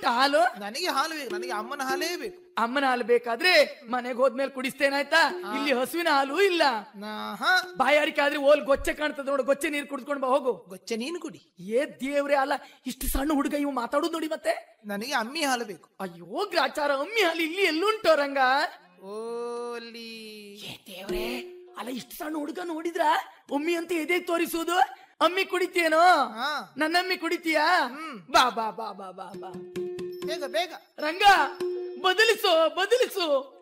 ಉಂಟ ಹಾಲು ನನಗೆ ಹಾಲು ಬೇಕು ನನಗೆ ಅಮ್ಮನ ಹಾಲೇ ಬೇಕು ಅಮ್ಮನ ಹಾಲು ಬೇಕಾದ್ರೆ ಮನೆಗೆ ಹೋದ್ಮೇಲೆ ಕುಡಿಸ್ತೇನಾಯ್ತಾ ಇಲ್ಲಿ ಹಸುವಿನ ಹಾಲು ಇಲ್ಲ ನಾ ಹಾ ಬಾಯಾರಿಕೆ ಆದ್ರೆ ಓಲ್ ಗೊಚ್ಚೆ ಕಾಣ್ತದ ನೋಡು ಗೊಚ್ಚೆ ನೀರು ಕುಡಿದ್ಕೊಂಡು ಬಾ ಹೋಗು ಗೊಚ್ಚ ನೀನು ಕುಡಿ ಏ ದೇವ್ರೆ ಅಲ್ಲ ಇಷ್ಟು ಸಣ್ಣ ಹುಡುಗ ಇವು ಮಾತಾಡುದು ನೋಡಿ ಮತ್ತೆ ನನಗೆ ಅಮ್ಮಿ ಹಾಲು ಬೇಕು ಅಯ್ಯೋ ಗ್ರಾಚಾರ ಅಮ್ಮಿ ಹಾಲು ಇಲ್ಲಿ ಎಲ್ಲುಂಟೋ ರಂಗ ಓಲಿ ಏ ದೇವ್ರೆ ಅಲ್ಲ ಇಷ್ಟು ಸಣ್ಣ ಹುಡುಗ ನೋಡಿದ್ರ ಒಮ್ಮಿ ಅಂತ ಎದೆ ತೋರಿಸುವುದು ಅಮ್ಮಿ ಕುಡಿತೇನೋ ಹಾ ನನ್ನಮ್ಮಿ ಕುಡಿತೀಯಾ ಬಾ ಬಾ ಬಾ ಬಾ ಬಾ ಬಾ ಬೇಗ ಬೇಗ ರಂಗ ಬದಲಿಸು ಬದಲಿಸು